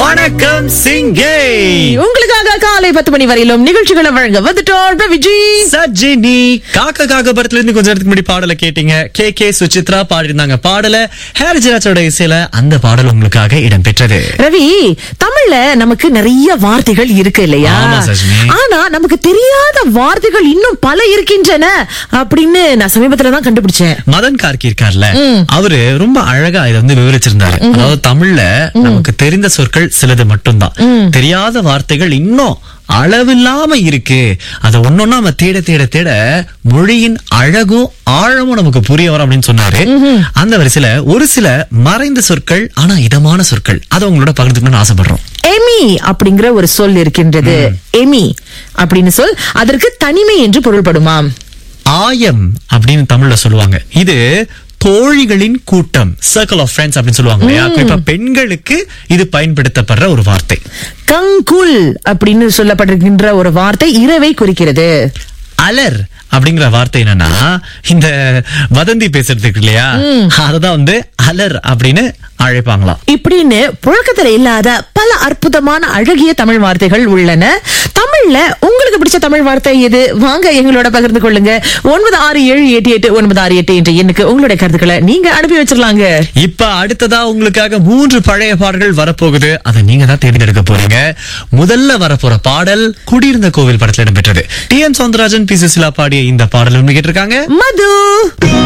வணக்கம் சிங்கே உங்களுக்காக காலை பத்து மணி வரையிலும் நிகழ்ச்சிகளை வழங்க வந்துட்டோம் விஜி சஜினி காக்க காக்க படத்துல இருந்து கொஞ்ச நேரத்துக்கு முன்னாடி பாடல கேட்டீங்க கே கே சுசித்ரா பாடிருந்தாங்க பாடல ஹேரிஜராஜோட இசையில அந்த பாடல் உங்களுக்காக இடம்பெற்றது ரவி தமிழ்ல நமக்கு நிறைய வார்த்தைகள் இருக்கு இல்லையா ஆமா, சஜினி. ஆனா நமக்கு தெரியாத வார்த்தைகள் இன்னும் பல இருக்கின்றன அப்படின்னு நான் சமீபத்துல தான் கண்டுபிடிச்சேன் மதன் கார்கி இருக்கார்ல அவரு ரொம்ப அழகா இதை வந்து விவரிச்சிருந்தாரு அதாவது தமிழ்ல நமக்கு தெரிந்த சொற்கள் சிலது மட்டும்தான் தெரியாத வார்த்தைகள் இன்னும் அளவில்லாம இருக்கு அத ஒன்னொன்னா நம்ம தேட தேட தேட மொழியின் அழகும் ஆழமும் நமக்கு புரிய வரும் அப்படின்னு சொன்னாரு அந்த வரிசையில ஒரு சில மறைந்த சொற்கள் ஆனா இதமான சொற்கள் அதை உங்களோட பகிர்ந்துக்கணும்னு ஆசைப்படுறோம் எமி அப்படிங்கிற ஒரு சொல் இருக்கின்றது எமி அப்படின்னு சொல் அதற்கு தனிமை என்று பொருள்படுமாம் ஆயம் அப்படின்னு தமிழ்ல சொல்லுவாங்க இது தோழிகளின் கூட்டம் சர்க்கிள் ஆஃப் ஃப்ரெண்ட்ஸ் அப்படின்னு சொல்லுவாங்க இல்லையா குறிப்பா பெண்களுக்கு இது பயன்படுத்தப்படுற ஒரு வார்த்தை கங்குல் அப்படின்னு சொல்லப்பட்டிருக்கின்ற ஒரு வார்த்தை இரவை குறிக்கிறது அலர் அப்படிங்கிற வார்த்தை என்னன்னா இந்த வதந்தி பேசுறதுக்கு இல்லையா அததான் வந்து அலர் அப்படின்னு அழைப்பாங்களாம் இப்படின்னு புழக்கத்துல இல்லாத பல அற்புதமான அழகிய தமிழ் வார்த்தைகள் உள்ளன தமிழ்ல உங்களுக்கு பிடிச்ச தமிழ் வார்த்தை எது வாங்க எங்களோட பகிர்ந்து கொள்ளுங்க ஒன்பது ஆறு ஏழு எட்டு எட்டு ஒன்பது ஆறு எட்டு என்ற எண்ணுக்கு உங்களுடைய கருத்துக்களை நீங்க அனுப்பி வச்சிடலாங்க இப்ப அடுத்ததா உங்களுக்காக மூன்று பழைய பாடல்கள் வரப்போகுது அதை நீங்க தான் தேர்ந்தெடுக்க போறீங்க முதல்ல வரப்போற பாடல் குடியிருந்த கோவில் படத்துல இடம்பெற்றது T M Soundararajan P Susheela பாடிய இந்த பாடல் கேட்டிருக்காங்க மது